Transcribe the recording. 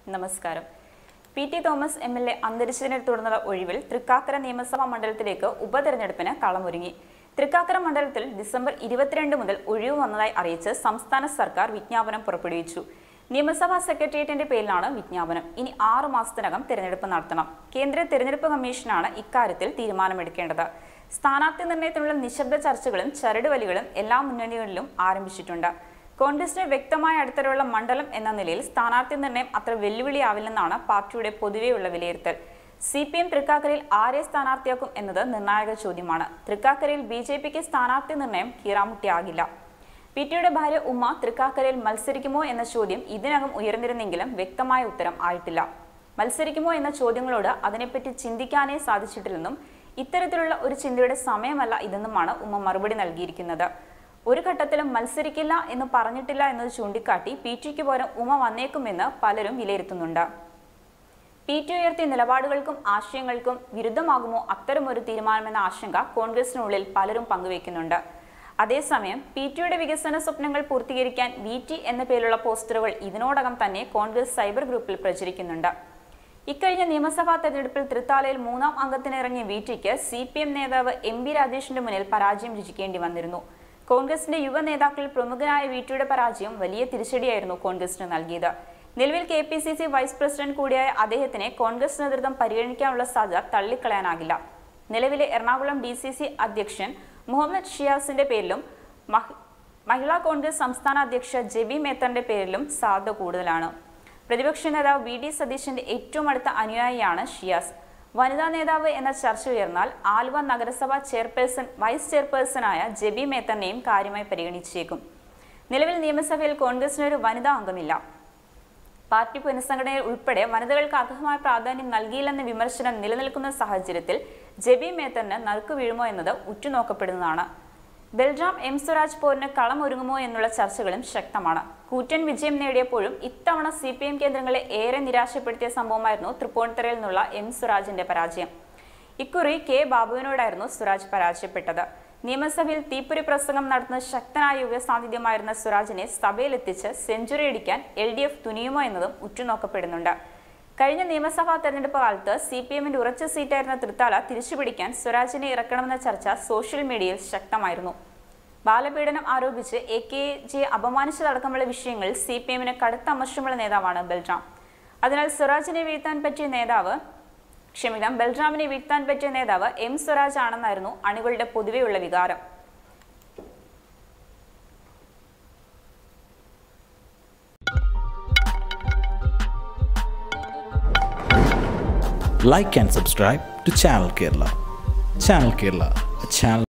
നമസ്കാരം P T Thomas M L A അന്തരിച്ചതിനെ തുടർന്നുള്ള ഒഴിവിൽ തൃക്കാക്കര നിയമസഭാ മണ്ഡലത്തിലേക്ക് ഉപതെരഞ്ഞെടുപ്പിന് കളമൊരുങ്ങി തൃക്കാക്കര മണ്ഡലത്തിൽ ഡിസംബർ ഇരുപത്തിരണ്ട് മുതൽ ഒഴിവ് വന്നതായി അറിയിച്ച് സംസ്ഥാന സർക്കാർ വിജ്ഞാപനം പുറപ്പെടുവിച്ചു നിയമസഭാ സെക്രട്ടേറിയറ്റിന്റെ പേരിലാണ് വിജ്ഞാപനം ഇനി ആറു മാസത്തിനകം തിരഞ്ഞെടുപ്പ് നടത്തണം കേന്ദ്ര തിരഞ്ഞെടുപ്പ് കമ്മീഷനാണ് ഇക്കാര്യത്തിൽ തീരുമാനമെടുക്കേണ്ടത് സ്ഥാനാർത്ഥി നിർണയത്തിനുള്ള നിശബ്ദ ചർച്ചകളും ചരടുവലികളും എല്ലാ മുന്നണികളിലും ആരംഭിച്ചിട്ടുണ്ട് കോൺഗ്രസിന് വ്യക്തമായ അടിത്തറയുള്ള മണ്ഡലം എന്ന നിലയിൽ സ്ഥാനാർത്ഥി നിർണയം അത്ര വെല്ലുവിളിയാവില്ലെന്നാണ് പാർട്ടിയുടെ പൊതുവെയുള്ള വിലയിരുത്തൽ സി പി എം തൃക്കാക്കരയിൽ ആരെ സ്ഥാനാർത്ഥിയാക്കും എന്നത് നിർണായക ചോദ്യമാണ് തൃക്കാക്കരയിൽ ബി ജെ പിക്ക് സ്ഥാനാർത്ഥി നിർണയം കീറാമുട്ടിയാകില്ല പി ടിയുടെ ഭാര്യ ഉമ്മ തൃക്കാക്കരയിൽ മത്സരിക്കുമോ എന്ന ചോദ്യം ഇതിനകം ഉയർന്നിരുന്നെങ്കിലും വ്യക്തമായ ഉത്തരം ആയിട്ടില്ല മത്സരിക്കുമോ എന്ന ചോദ്യങ്ങളോട് അതിനെപ്പറ്റി ചിന്തിക്കാനേ സാധിച്ചിട്ടില്ലെന്നും ഇത്തരത്തിലുള്ള ഒരു ചിന്തയുടെ സമയമല്ല ഇതെന്നുമാണ് ഉമ്മ മറുപടി നൽകിയിരിക്കുന്നത് ഒരു ഘട്ടത്തിലും മത്സരിക്കില്ല എന്ന് പറഞ്ഞിട്ടില്ല എന്നത് ചൂണ്ടിക്കാട്ടി പി ടിക്ക് പകരം ഉമ വന്നേക്കുമെന്ന് പലരും വിലയിരുത്തുന്നുണ്ട് പി ടി ഉയർത്തിയ നിലപാടുകൾക്കും ആശയങ്ങൾക്കും വിരുദ്ധമാകുമോ അത്തരമൊരു തീരുമാനമെന്ന ആശങ്ക കോൺഗ്രസിനുള്ളിൽ പലരും പങ്കുവയ്ക്കുന്നുണ്ട് അതേസമയം പി ടിയുടെ വികസന സ്വപ്നങ്ങൾ പൂർത്തീകരിക്കാൻ വി ടി എന്ന പേരിലുള്ള പോസ്റ്ററുകൾ ഇതിനോടകം തന്നെ കോൺഗ്രസ് സൈബർ ഗ്രൂപ്പിൽ പ്രചരിക്കുന്നുണ്ട് ഇക്കഴിഞ്ഞ നിയമസഭാ തെരഞ്ഞെടുപ്പിൽ തൃത്താലയിൽ മൂന്നാം അംഗത്തിനിറങ്ങിയ വി ടിക്ക് സി പി എം നേതാവ് എം ബി രാജേഷിന്റെ മുന്നിൽ പരാജയം രുചിക്കേണ്ടി വന്നിരുന്നു കോൺഗ്രസിന്റെ യുവ നേതാക്കളിൽ പ്രമുഖനായ വി ടിയുടെ പരാജയം വലിയ തിരിച്ചടിയായിരുന്നു കോൺഗ്രസിന് നൽകിയത് നിലവിൽ K P C C vice president കൂടിയായ അദ്ദേഹത്തിനെ കോൺഗ്രസ് നേതൃത്വം പരിഗണിക്കാനുള്ള സാധ്യത തള്ളിക്കളയാനാകില്ല നിലവിലെ എറണാകുളം ഡി സി സി അധ്യക്ഷൻ മുഹമ്മദ് ഷിയാസിന്റെ പേരിലും മഹ്- മഹിളാ കോൺഗ്രസ് സംസ്ഥാന അധ്യക്ഷ ജെബി മേത്തറിന്റെ പേരിലും സാധ്യത കൂടുതലാണ് പ്രതിപക്ഷ നേതാവ് വി ഡി സതീശന്റെ ഏറ്റവും അടുത്ത അനുയായിയാണ് ഷിയാസ് വനിതാ നേതാവ് എന്ന ചർച്ച ഉയർന്നാൽ ആലുവ നഗരസഭാ ചെയർപേഴ്സൺ വൈസ് ചെയർപേഴ്സണായ ജെബി മേത്തറിനെയും കാര്യമായി പരിഗണിച്ചേക്കും നിലവിൽ നിയമസഭയിൽ കോൺഗ്രസിനൊരു വനിതാ അംഗമില്ല പാർട്ടി പുനഃസംഘടനയിൽ ഉൾപ്പെടെ വനിതകൾക്ക് അർഹമായ പ്രാധാന്യം നൽകിയില്ലെന്ന വിമർശനം നിലനിൽക്കുന്ന സാഹചര്യത്തിൽ ജെബി മേത്തറിന് നറുക്ക് വീഴുമോ എന്നത് ഉറ്റുനോക്കപ്പെടുന്നതാണ് ബൽറാം എം സ്വരാജ് പോരിന് കളമൊരുങ്ങുമോ എന്നുള്ള ചർച്ചകളും ശക്തമാണ് കൂറ്റൻ വിജയം നേടിയപ്പോഴും ഇത്തവണ സി പി എം കേന്ദ്രങ്ങളെ ഏറെ നിരാശപ്പെടുത്തിയ സംഭവമായിരുന്നു തൃപ്പൂണിത്തറയിൽ നിന്നുള്ള എം സ്വരാജിന്റെ പരാജയം ഇക്കുറി കെ ബാബുവിനോടായിരുന്നു സ്വരാജ് പരാജയപ്പെട്ടത് നിയമസഭയിൽ തീപ്പൊരി പ്രസംഗം നടത്തുന്ന ശക്തനായ യുവ സാന്നിധ്യമായിരുന്ന സ്വരാജിനെ സഭയിലെത്തിച്ച് സെഞ്ചുറി അടിക്കാൻ എൽ ഡി എഫ് തുനിയുമോ എന്നതും ഉറ്റുനോക്കപ്പെടുന്നുണ്ട് കഴിഞ്ഞ നിയമസഭാ തെരഞ്ഞെടുപ്പ് കാലത്ത് സി പി എമ്മിന്റെ ഉറച്ച സീറ്റായിരുന്ന തൃത്താല തിരിച്ചുപിടിക്കാൻ സ്വരാജിനെ ഇറക്കണമെന്ന ചർച്ച സോഷ്യൽ മീഡിയയിൽ ശക്തമായിരുന്നു ബാലപീഡനം ആരോപിച്ച് എ കെ ജിയെ അപമാനിച്ചതടക്കമുള്ള വിഷയങ്ങളിൽ സി പി എമ്മിന് കടുത്ത അമർഷമുള്ള നേതാവാണ് ബൽറാം അതിനാൽ സ്വരാജിനെ വീഴ്ത്താൻ പറ്റിയ നേതാവ് ക്ഷമിക്കണം ബൽറാമിനെ വീഴ്ത്താൻ പറ്റിയ നേതാവ് എം സ്വരാജ് ആണെന്നായിരുന്നു അണികളുടെ പൊതുവെയുള്ള വികാരം like and subscribe to Channel Kerala. Channel Kerala, a channel